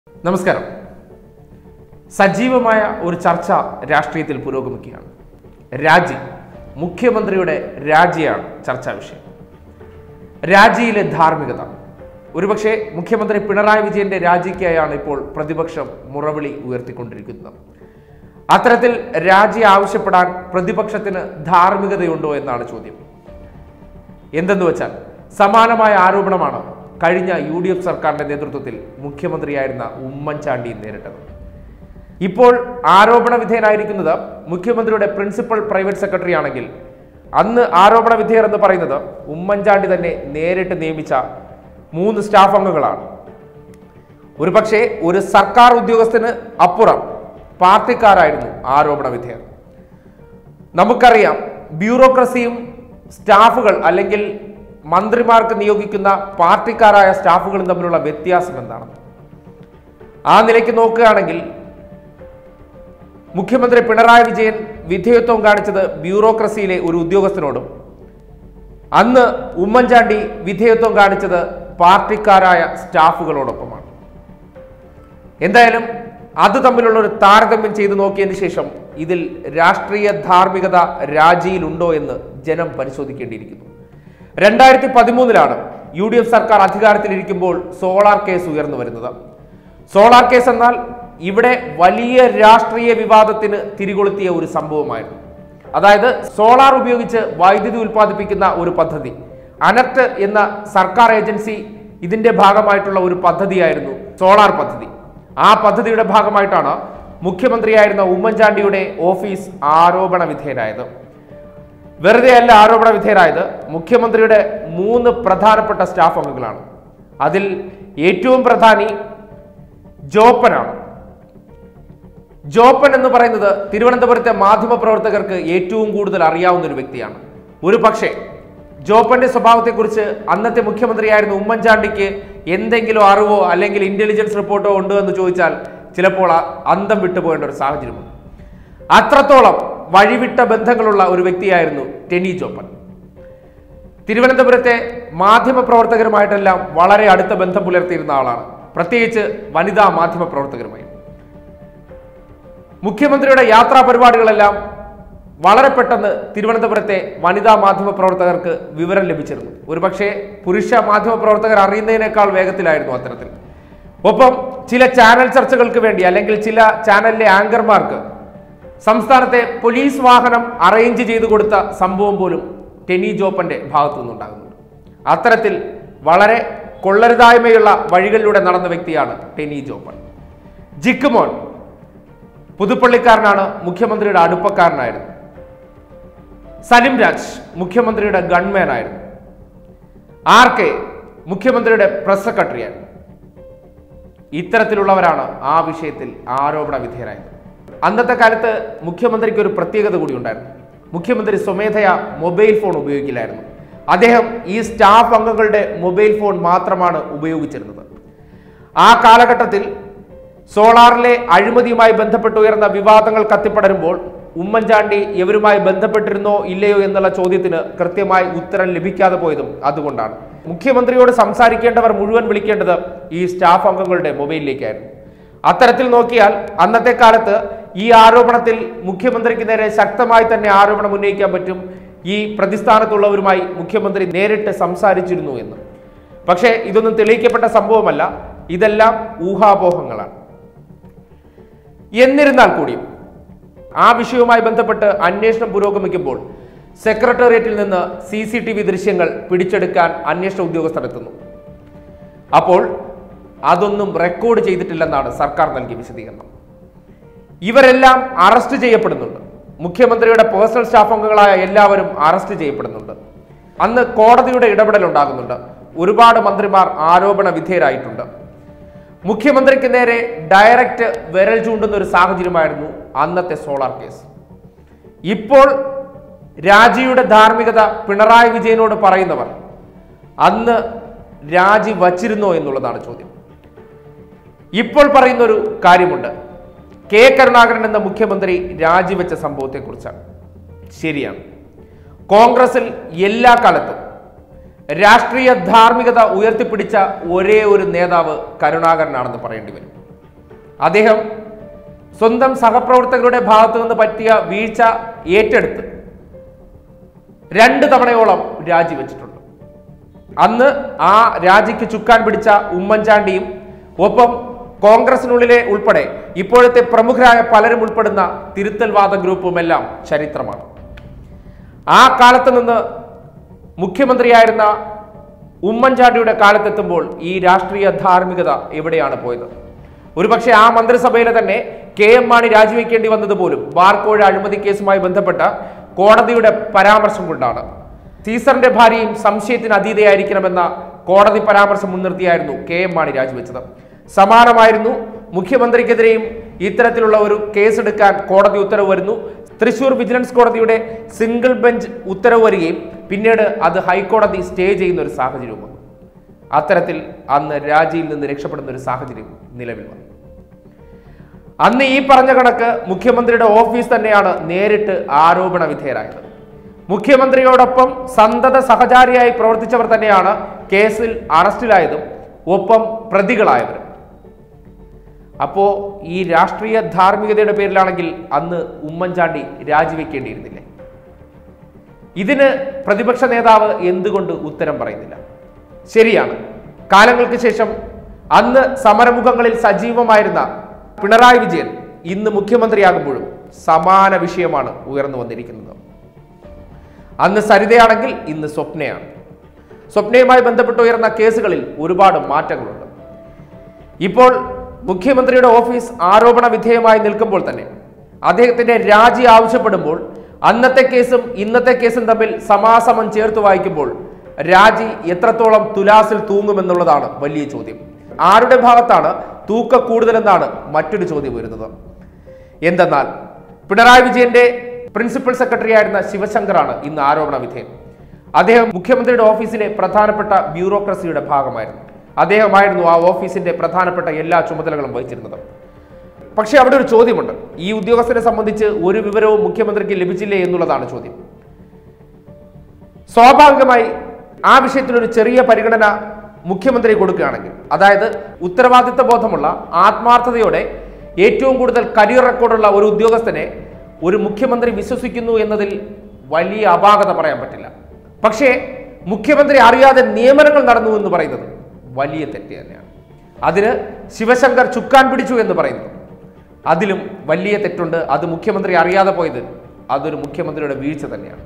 നമസ്കാരം സജീവമായ ഒരു ചർച്ച രാഷ്ട്രീയത്തിൽ പുരോഗമിക്കുകയാണ് രാജി മുഖ്യമന്ത്രിയുടെ രാജിയാണ് ചർച്ചാ വിഷയം രാജിയിലെ ധാർമ്മികത ഒരുപക്ഷെ മുഖ്യമന്ത്രി പിണറായി വിജയന്റെ രാജിക്കായാണ് ഇപ്പോൾ പ്രതിപക്ഷം മുറവിളി ഉയർത്തിക്കൊണ്ടിരിക്കുന്നത് അത്തരത്തിൽ രാജി ആവശ്യപ്പെടാൻ പ്രതിപക്ഷത്തിന് ധാർമ്മികതയുണ്ടോ എന്നാണ് ചോദ്യം എന്തെന്ന് വെച്ചാൽ സമാനമായ ആരോപണമാണ് കഴിഞ്ഞ യു ഡി എഫ് സർക്കാരിന്റെ നേതൃത്വത്തിൽ മുഖ്യമന്ത്രിയായിരുന്ന ഉമ്മൻചാണ്ടി നേരിട്ടത് ഇപ്പോൾ ആരോപണ വിധേയനായിരിക്കുന്നത് മുഖ്യമന്ത്രിയുടെ പ്രിൻസിപ്പൽ പ്രൈവറ്റ് സെക്രട്ടറി ആണെങ്കിൽ അന്ന് ആരോപണ വിധേയർ എന്ന് പറയുന്നത് ഉമ്മൻചാണ്ടി തന്നെ നേരിട്ട് നിയമിച്ച മൂന്ന് സ്റ്റാഫ് അംഗങ്ങളാണ് ഒരുപക്ഷെ ഒരു സർക്കാർ ഉദ്യോഗസ്ഥന് അപ്പുറം പാർട്ടിക്കാരായിരുന്നു ആരോപണ വിധേയർ നമുക്കറിയാം ബ്യൂറോക്രസിയും സ്റ്റാഫുകൾ അല്ലെങ്കിൽ മന്ത്രിമാർക്ക് നിയോഗിക്കുന്ന പാർട്ടിക്കാരായ സ്റ്റാഫുകളും തമ്മിലുള്ള വ്യത്യാസം എന്താണ് ആ നിലയ്ക്ക് നോക്കുകയാണെങ്കിൽ മുഖ്യമന്ത്രി പിണറായി വിജയൻ വിധേയത്വം കാണിച്ചത് ബ്യൂറോക്രസിയിലെ ഒരു ഉദ്യോഗസ്ഥനോടും അന്ന് ഉമ്മൻചാണ്ടി വിധേയത്വം കാണിച്ചത് പാർട്ടിക്കാരായ സ്റ്റാഫുകളോടൊപ്പമാണ് എന്തായാലും അത് തമ്മിലുള്ള ഒരു താരതമ്യം ചെയ്തു നോക്കിയതിന് ശേഷം ഇതിൽ രാഷ്ട്രീയ ധാർമ്മികത രാജിയിലുണ്ടോ എന്ന് ജനം പരിശോധിക്കേണ്ടിയിരിക്കുന്നു രണ്ടായിരത്തി പതിമൂന്നിലാണ് യു ഡി എഫ് സർക്കാർ അധികാരത്തിലിരിക്കുമ്പോൾ സോളാർ കേസ് ഉയർന്നു വരുന്നത് സോളാർ കേസ് എന്നാൽ ഇവിടെ വലിയ രാഷ്ട്രീയ വിവാദത്തിന് തിരികൊളുത്തിയ ഒരു സംഭവമായിരുന്നു അതായത് സോളാർ ഉപയോഗിച്ച് വൈദ്യുതി ഉൽപ്പാദിപ്പിക്കുന്ന ഒരു പദ്ധതി അനർട്ട് എന്ന സർക്കാർ ഏജൻസി ഇതിന്റെ ഭാഗമായിട്ടുള്ള ഒരു പദ്ധതിയായിരുന്നു സോളാർ പദ്ധതി ആ പദ്ധതിയുടെ ഭാഗമായിട്ടാണ് മുഖ്യമന്ത്രിയായിരുന്ന ഉമ്മൻചാണ്ടിയുടെ ഓഫീസ് ആരോപണ വിധേയരായത് വെറുതെ അല്ല ആരോപണ വിധേയരായത് മുഖ്യമന്ത്രിയുടെ മൂന്ന് പ്രധാനപ്പെട്ട സ്റ്റാഫ് അംഗങ്ങളാണ് അതിൽ ഏറ്റവും പ്രധാനി ജോപ്പനാണ് ജോപ്പൻ എന്ന് പറയുന്നത് തിരുവനന്തപുരത്തെ മാധ്യമപ്രവർത്തകർക്ക് ഏറ്റവും കൂടുതൽ അറിയാവുന്ന ഒരു വ്യക്തിയാണ് ഒരു പക്ഷേ ജോപ്പന്റെ സ്വഭാവത്തെക്കുറിച്ച് അന്നത്തെ മുഖ്യമന്ത്രിയായിരുന്ന ഉമ്മൻചാണ്ടിക്ക് എന്തെങ്കിലും അറിവോ അല്ലെങ്കിൽ ഇന്റലിജൻസ് റിപ്പോർട്ടോ ഉണ്ടോ എന്ന് ചോദിച്ചാൽ ചിലപ്പോൾ ആ അന്തം വിട്ടുപോകേണ്ട ഒരു സാഹചര്യമുണ്ട് അത്രത്തോളം വഴിവിട്ട ബന്ധങ്ങളുള്ള ഒരു വ്യക്തിയായിരുന്നു ടെനി ജോപ്പൻ തിരുവനന്തപുരത്തെ മാധ്യമപ്രവർത്തകരുമായിട്ടെല്ലാം വളരെ അടുത്ത ബന്ധം പുലർത്തിയിരുന്ന ആളാണ് പ്രത്യേകിച്ച് വനിതാ മാധ്യമപ്രവർത്തകരുമായി മുഖ്യമന്ത്രിയുടെ യാത്രാ പരിപാടികളെല്ലാം വളരെ പെട്ടെന്ന് തിരുവനന്തപുരത്തെ വനിതാ മാധ്യമ പ്രവർത്തകർക്ക് വിവരം ലഭിച്ചിരുന്നു ഒരുപക്ഷെ പുരുഷ മാധ്യമ പ്രവർത്തകർ അറിയുന്നതിനേക്കാൾ വേഗത്തിലായിരുന്നു അത്തരത്തിൽ ഒപ്പം ചില ചാനൽ ചർച്ചകൾക്ക് വേണ്ടി അല്ലെങ്കിൽ ചില ചാനലിലെ ആങ്കർമാർക്ക് സംസ്ഥാനത്തെ പോലീസ് വാഹനം അറേഞ്ച് ചെയ്തു കൊടുത്ത സംഭവം പോലും ടെനി ജോപ്പന്റെ ഭാഗത്തു നിന്നുണ്ടാകുന്നുണ്ട് അത്തരത്തിൽ വളരെ കൊള്ളരുതായ്മയുള്ള വഴികളിലൂടെ നടന്ന വ്യക്തിയാണ് ടെനി ജോപ്പൻ ജിക്കുമോൻ പുതുപ്പള്ളിക്കാരനാണ് മുഖ്യമന്ത്രിയുടെ അടുപ്പക്കാരനായിരുന്നു സലിം രാജ് മുഖ്യമന്ത്രിയുടെ ഗൺമാൻ ആയിരുന്നു ആർ കെ മുഖ്യമന്ത്രിയുടെ പ്രസ് സെക്രട്ടറിയായിരുന്നു ഇത്തരത്തിലുള്ളവരാണ് ആ വിഷയത്തിൽ ആരോപണ വിധേയരായത് അന്നത്തെ കാലത്ത് മുഖ്യമന്ത്രിക്ക് ഒരു പ്രത്യേകത കൂടി ഉണ്ടായിരുന്നു മുഖ്യമന്ത്രി സ്വമേധയാ മൊബൈൽ ഫോൺ ഉപയോഗിക്കില്ലായിരുന്നു അദ്ദേഹം ഈ സ്റ്റാഫ് അംഗങ്ങളുടെ മൊബൈൽ ഫോൺ മാത്രമാണ് ഉപയോഗിച്ചിരുന്നത് ആ കാലഘട്ടത്തിൽ സോളാറിലെ അഴിമതിയുമായി ബന്ധപ്പെട്ട് ഉയർന്ന വിവാദങ്ങൾ കത്തിപ്പടരുമ്പോൾ ഉമ്മൻചാണ്ടി ഇവരുമായി ബന്ധപ്പെട്ടിരുന്നോ ഇല്ലയോ എന്നുള്ള ചോദ്യത്തിന് കൃത്യമായി ഉത്തരം ലഭിക്കാതെ പോയതും അതുകൊണ്ടാണ് മുഖ്യമന്ത്രിയോട് സംസാരിക്കേണ്ടവർ മുഴുവൻ വിളിക്കേണ്ടത് ഈ സ്റ്റാഫ് അംഗങ്ങളുടെ മൊബൈലിലേക്കായിരുന്നു അത്തരത്തിൽ നോക്കിയാൽ അന്നത്തെ കാലത്ത് ഈ ആരോപണത്തിൽ മുഖ്യമന്ത്രിക്ക് നേരെ ശക്തമായി തന്നെ ആരോപണം ഉന്നയിക്കാൻ പറ്റും ഈ പ്രതിസ്ഥാനത്തുള്ളവരുമായി മുഖ്യമന്ത്രി നേരിട്ട് സംസാരിച്ചിരുന്നു എന്ന് പക്ഷേ ഇതൊന്നും തെളിയിക്കപ്പെട്ട സംഭവമല്ല ഇതെല്ലാം ഊഹാപോഹങ്ങളാണ് എന്നിരുന്നാൽ കൂടിയും ആ വിഷയവുമായി ബന്ധപ്പെട്ട് അന്വേഷണം പുരോഗമിക്കുമ്പോൾ സെക്രട്ടേറിയറ്റിൽ നിന്ന് സി സി ടി വി ദൃശ്യങ്ങൾ പിടിച്ചെടുക്കാൻ അന്വേഷണ ഉദ്യോഗസ്ഥർ എത്തുന്നു അപ്പോൾ അതൊന്നും റെക്കോർഡ് ചെയ്തിട്ടില്ലെന്നാണ് സർക്കാർ നൽകിയ വിശദീകരണം ഇവരെല്ലാം അറസ്റ്റ് ചെയ്യപ്പെടുന്നുണ്ട് മുഖ്യമന്ത്രിയുടെ പേഴ്സണൽ സ്റ്റാഫ് അംഗങ്ങളായ എല്ലാവരും അറസ്റ്റ് ചെയ്യപ്പെടുന്നുണ്ട് അന്ന് കോടതിയുടെ ഇടപെടൽ ഉണ്ടാകുന്നുണ്ട് ഒരുപാട് മന്ത്രിമാർ ആരോപണ വിധേയരായിട്ടുണ്ട് മുഖ്യമന്ത്രിക്ക് നേരെ ഡയറക്റ്റ് വിരൽ ചൂണ്ടുന്ന ഒരു സാഹചര്യമായിരുന്നു അന്നത്തെ സോളാർ കേസ് ഇപ്പോൾ രാജിയുടെ ധാർമ്മികത പിണറായി വിജയനോട് പറയുന്നവർ അന്ന് രാജി വച്ചിരുന്നോ എന്നുള്ളതാണ് ചോദ്യം ഇപ്പോൾ പറയുന്ന ഒരു കാര്യമുണ്ട് കെ കരുണാകരൻ എന്ന മുഖ്യമന്ത്രി രാജിവെച്ച സംഭവത്തെക്കുറിച്ചാണ് ശരിയാണ് കോൺഗ്രസിൽ എല്ലാ കാലത്തും രാഷ്ട്രീയ ധാർമ്മികത ഉയർത്തിപ്പിടിച്ച ഒരേ ഒരു നേതാവ് കരുണാകരനാണെന്ന് പറയേണ്ടി വരും അദ്ദേഹം സ്വന്തം സഹപ്രവർത്തകരുടെ ഭാഗത്തു നിന്ന് പറ്റിയ വീഴ്ച ഏറ്റെടുത്ത് രണ്ട് തവണയോളം രാജിവെച്ചിട്ടുണ്ട് അന്ന് ആ രാജിക്ക് ചുക്കാൻ പിടിച്ച ഉമ്മൻചാണ്ടിയും ഒപ്പം കോൺഗ്രസിനുള്ളിലെ ഉൾപ്പെടെ ഇപ്പോഴത്തെ പ്രമുഖരായ പലരും ഉൾപ്പെടുന്ന തിരുത്തൽവാദ ഗ്രൂപ്പുമെല്ലാം ചരിത്രമാണ് ആ കാലത്ത് നിന്ന് മുഖ്യമന്ത്രിയായിരുന്ന ഉമ്മൻചാണ്ടിയുടെ കാലത്തെത്തുമ്പോൾ ഈ രാഷ്ട്രീയ ധാർമ്മികത എവിടെയാണ് പോയത് ഒരുപക്ഷെ ആ മന്ത്രിസഭയിലെ തന്നെ കെ എം മാണി രാജിവെക്കേണ്ടി വന്നത് പോലും ബാർക്കോഴ അഴിമതി കേസുമായി ബന്ധപ്പെട്ട കോടതിയുടെ പരാമർശം കൊണ്ടാണ് സീസറിന്റെ ഭാര്യയും സംശയത്തിന് അതീതയായിരിക്കണമെന്ന കോടതി പരാമർശം മുൻനിർത്തിയായിരുന്നു കെ എം മാണി രാജിവെച്ചത് സമാനമായിരുന്നു മുഖ്യമന്ത്രിക്കെതിരെയും ഇത്തരത്തിലുള്ള ഒരു കേസെടുക്കാൻ കോടതി ഉത്തരവ് വരുന്നു തൃശൂർ വിജിലൻസ് കോടതിയുടെ സിംഗിൾ ബെഞ്ച് ഉത്തരവ് വരികയും പിന്നീട് അത് ഹൈക്കോടതി സ്റ്റേ ചെയ്യുന്ന ഒരു സാഹചര്യവും വന്നു അത്തരത്തിൽ അന്ന് രാജിയിൽ നിന്ന് രക്ഷപ്പെടുന്ന ഒരു സാഹചര്യം നിലവിൽ വന്നു അന്ന് ഈ പറഞ്ഞ കണക്ക് മുഖ്യമന്ത്രിയുടെ ഓഫീസ് തന്നെയാണ് നേരിട്ട് ആരോപണ വിധേയരായത് മുഖ്യമന്ത്രിയോടൊപ്പം സന്തത സഹചാരിയായി പ്രവർത്തിച്ചവർ തന്നെയാണ് കേസിൽ അറസ്റ്റിലായതും ഒപ്പം പ്രതികളായവരും അപ്പോ ഈ രാഷ്ട്രീയ ധാർമ്മികതയുടെ പേരിലാണെങ്കിൽ അന്ന് ഉമ്മൻചാണ്ടി രാജിവെക്കേണ്ടിയിരുന്നില്ലേ ഇതിന് പ്രതിപക്ഷ നേതാവ് എന്തുകൊണ്ട് ഉത്തരം പറയുന്നില്ല ശരിയാണ് കാലങ്ങൾക്ക് ശേഷം അന്ന് സമരമുഖങ്ങളിൽ സജീവമായിരുന്ന പിണറായി വിജയൻ ഇന്ന് മുഖ്യമന്ത്രിയാകുമ്പോഴും സമാന വിഷയമാണ് ഉയർന്നു വന്നിരിക്കുന്നത് അന്ന് സരിതയാണെങ്കിൽ ഇന്ന് സ്വപ്നയാണ് സ്വപ്നയുമായി ബന്ധപ്പെട്ട് ഉയർന്ന കേസുകളിൽ ഒരുപാട് മാറ്റങ്ങളുണ്ട് ഇപ്പോൾ മുഖ്യമന്ത്രിയുടെ ഓഫീസ് ആരോപണ വിധേയമായി നിൽക്കുമ്പോൾ തന്നെ അദ്ദേഹത്തിന്റെ രാജി ആവശ്യപ്പെടുമ്പോൾ അന്നത്തെ കേസും ഇന്നത്തെ കേസും തമ്മിൽ സമാസമം ചേർത്ത് വായിക്കുമ്പോൾ രാജി എത്രത്തോളം തുലാസിൽ തൂങ്ങുമെന്നുള്ളതാണ് വലിയ ചോദ്യം ആരുടെ ഭാഗത്താണ് തൂക്ക കൂടുതലെന്നാണ് മറ്റൊരു ചോദ്യം വരുന്നത് എന്തെന്നാൽ പിണറായി വിജയന്റെ പ്രിൻസിപ്പൽ സെക്രട്ടറി ആയിരുന്ന ശിവശങ്കറാണ് ഇന്ന് ആരോപണ വിധേയൻ അദ്ദേഹം മുഖ്യമന്ത്രിയുടെ ഓഫീസിലെ പ്രധാനപ്പെട്ട ബ്യൂറോക്രസിയുടെ ഭാഗമായിരുന്നു അദ്ദേഹമായിരുന്നു ആ ഓഫീസിന്റെ പ്രധാനപ്പെട്ട എല്ലാ ചുമതലകളും വഹിച്ചിരുന്നത് പക്ഷേ അവിടെ ഒരു ചോദ്യമുണ്ട് ഈ ഉദ്യോഗസ്ഥനെ സംബന്ധിച്ച് ഒരു വിവരവും മുഖ്യമന്ത്രിക്ക് ലഭിച്ചില്ലേ എന്നുള്ളതാണ് ചോദ്യം സ്വാഭാവികമായി ആ വിഷയത്തിൽ ഒരു ചെറിയ പരിഗണന മുഖ്യമന്ത്രി കൊടുക്കുകയാണെങ്കിൽ അതായത് ഉത്തരവാദിത്ത ബോധമുള്ള ആത്മാർത്ഥതയോടെ ഏറ്റവും കൂടുതൽ കരിയർ റെക്കോർഡുള്ള ഒരു ഉദ്യോഗസ്ഥനെ ഒരു മുഖ്യമന്ത്രി വിശ്വസിക്കുന്നു എന്നതിൽ വലിയ അപാകത പറയാൻ പറ്റില്ല പക്ഷേ മുഖ്യമന്ത്രി അറിയാതെ നിയമനങ്ങൾ നടന്നു എന്ന് പറയുന്നത് വലിയ തെറ്റ് തന്നെയാണ് അതിന് ശിവശങ്കർ ചുക്കാൻ പിടിച്ചു എന്ന് പറയുന്നു അതിലും വലിയ തെറ്റുണ്ട് അത് മുഖ്യമന്ത്രി അറിയാതെ പോയത് അതൊരു മുഖ്യമന്ത്രിയുടെ വീഴ്ച തന്നെയാണ്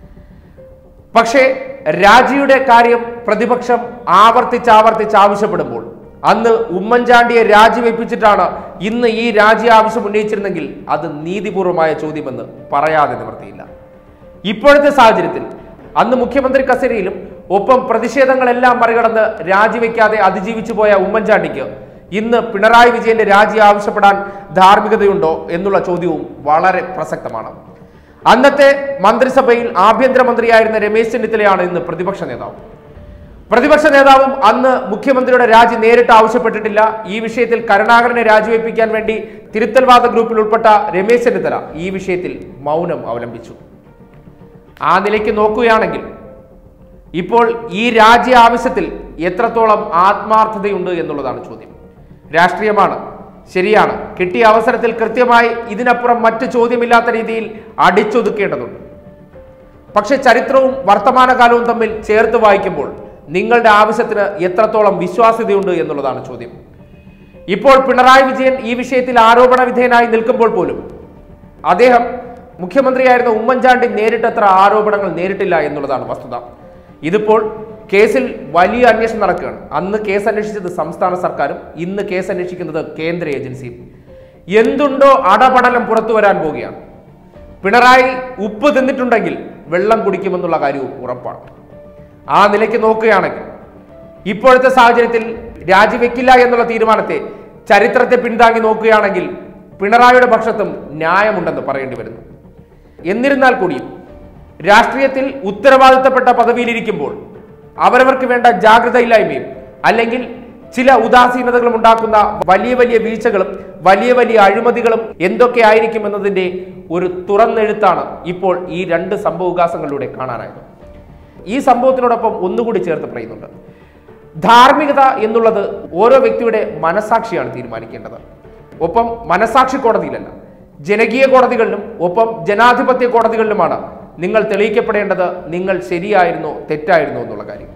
പക്ഷേ രാജിയുടെ കാര്യം പ്രതിപക്ഷം ആവർത്തിച്ച് ആവർത്തിച്ച് ആവശ്യപ്പെടുമ്പോൾ അന്ന് ഉമ്മൻചാണ്ടിയെ രാജിവെപ്പിച്ചിട്ടാണ് ഇന്ന് ഈ രാജി ആവശ്യം ഉന്നയിച്ചിരുന്നെങ്കിൽ അത് നീതിപൂർവമായ ചോദ്യമെന്ന് പറയാതെ നിവർത്തിയില്ല ഇപ്പോഴത്തെ സാഹചര്യത്തിൽ അന്ന് മുഖ്യമന്ത്രി കസേരയിലും ഒപ്പം പ്രതിഷേധങ്ങളെല്ലാം മറികടന്ന് രാജിവെക്കാതെ അതിജീവിച്ചു പോയ ഉമ്മൻചാണ്ടിക്ക് ഇന്ന് പിണറായി വിജയന്റെ രാജി ആവശ്യപ്പെടാൻ ധാർമ്മികതയുണ്ടോ എന്നുള്ള ചോദ്യവും വളരെ പ്രസക്തമാണ് അന്നത്തെ മന്ത്രിസഭയിൽ ആഭ്യന്തരമന്ത്രിയായിരുന്ന രമേശ് ചെന്നിത്തലയാണ് ഇന്ന് പ്രതിപക്ഷ നേതാവ് പ്രതിപക്ഷ നേതാവും അന്ന് മുഖ്യമന്ത്രിയുടെ രാജി നേരിട്ട് ആവശ്യപ്പെട്ടിട്ടില്ല ഈ വിഷയത്തിൽ കരുണാകരനെ രാജിവെപ്പിക്കാൻ വേണ്ടി തിരുത്തൽവാദ ഗ്രൂപ്പിൽ ഉൾപ്പെട്ട രമേശ് ചെന്നിത്തല ഈ വിഷയത്തിൽ മൗനം അവലംബിച്ചു ആ നിലയ്ക്ക് നോക്കുകയാണെങ്കിൽ ഇപ്പോൾ ഈ രാജ്യ ആവശ്യത്തിൽ എത്രത്തോളം ആത്മാർത്ഥതയുണ്ട് എന്നുള്ളതാണ് ചോദ്യം രാഷ്ട്രീയമാണ് ശരിയാണ് കിട്ടിയ അവസരത്തിൽ കൃത്യമായി ഇതിനപ്പുറം മറ്റു ചോദ്യമില്ലാത്ത രീതിയിൽ അടിച്ചൊതുക്കേണ്ടതുണ്ട് പക്ഷെ ചരിത്രവും വർത്തമാനകാലവും തമ്മിൽ ചേർത്ത് വായിക്കുമ്പോൾ നിങ്ങളുടെ ആവശ്യത്തിന് എത്രത്തോളം വിശ്വാസ്യതയുണ്ട് എന്നുള്ളതാണ് ചോദ്യം ഇപ്പോൾ പിണറായി വിജയൻ ഈ വിഷയത്തിൽ ആരോപണ വിധേയനായി നിൽക്കുമ്പോൾ പോലും അദ്ദേഹം മുഖ്യമന്ത്രിയായിരുന്ന ഉമ്മൻചാണ്ടി നേരിട്ടത്ര ആരോപണങ്ങൾ നേരിട്ടില്ല എന്നുള്ളതാണ് വസ്തുത ഇതിപ്പോൾ കേസിൽ വലിയ അന്വേഷണം നടക്കുകയാണ് അന്ന് കേസ് അന്വേഷിച്ചത് സംസ്ഥാന സർക്കാരും ഇന്ന് കേസ് അന്വേഷിക്കുന്നത് കേന്ദ്ര ഏജൻസിയും എന്തുണ്ടോ അടപടലം പുറത്തു വരാൻ പോവുകയാണ് പിണറായി ഉപ്പ് തിന്നിട്ടുണ്ടെങ്കിൽ വെള്ളം കുടിക്കുമെന്നുള്ള കാര്യവും ഉറപ്പാണ് ആ നിലയ്ക്ക് നോക്കുകയാണെങ്കിൽ ഇപ്പോഴത്തെ സാഹചര്യത്തിൽ രാജിവെക്കില്ല എന്നുള്ള തീരുമാനത്തെ ചരിത്രത്തെ പിന്താങ്ങി നോക്കുകയാണെങ്കിൽ പിണറായിയുടെ പക്ഷത്തും ന്യായമുണ്ടെന്ന് പറയേണ്ടി വരുന്നു എന്നിരുന്നാൽ കൂടിയും രാഷ്ട്രീയത്തിൽ ഉത്തരവാദിത്തപ്പെട്ട പദവിയിലിരിക്കുമ്പോൾ അവരവർക്ക് വേണ്ട ജാഗ്രതയില്ലായ്മയും അല്ലെങ്കിൽ ചില ഉദാസീനതകളും ഉണ്ടാക്കുന്ന വലിയ വലിയ വീഴ്ചകളും വലിയ വലിയ അഴിമതികളും എന്തൊക്കെ ആയിരിക്കും എന്നതിൻ്റെ ഒരു തുറന്നെഴുത്താണ് ഇപ്പോൾ ഈ രണ്ട് സംഭവവികാസങ്ങളിലൂടെ കാണാനായത് ഈ സംഭവത്തിനോടൊപ്പം ഒന്നുകൂടി ചേർത്ത് പറയുന്നുണ്ട് ധാർമ്മികത എന്നുള്ളത് ഓരോ വ്യക്തിയുടെ മനസാക്ഷിയാണ് തീരുമാനിക്കേണ്ടത് ഒപ്പം മനസാക്ഷി കോടതിയിലല്ല ജനകീയ കോടതികളിലും ഒപ്പം ജനാധിപത്യ കോടതികളിലുമാണ് നിങ്ങൾ തെളിയിക്കപ്പെടേണ്ടത് നിങ്ങൾ ശരിയായിരുന്നോ തെറ്റായിരുന്നോ എന്നുള്ള കാര്യം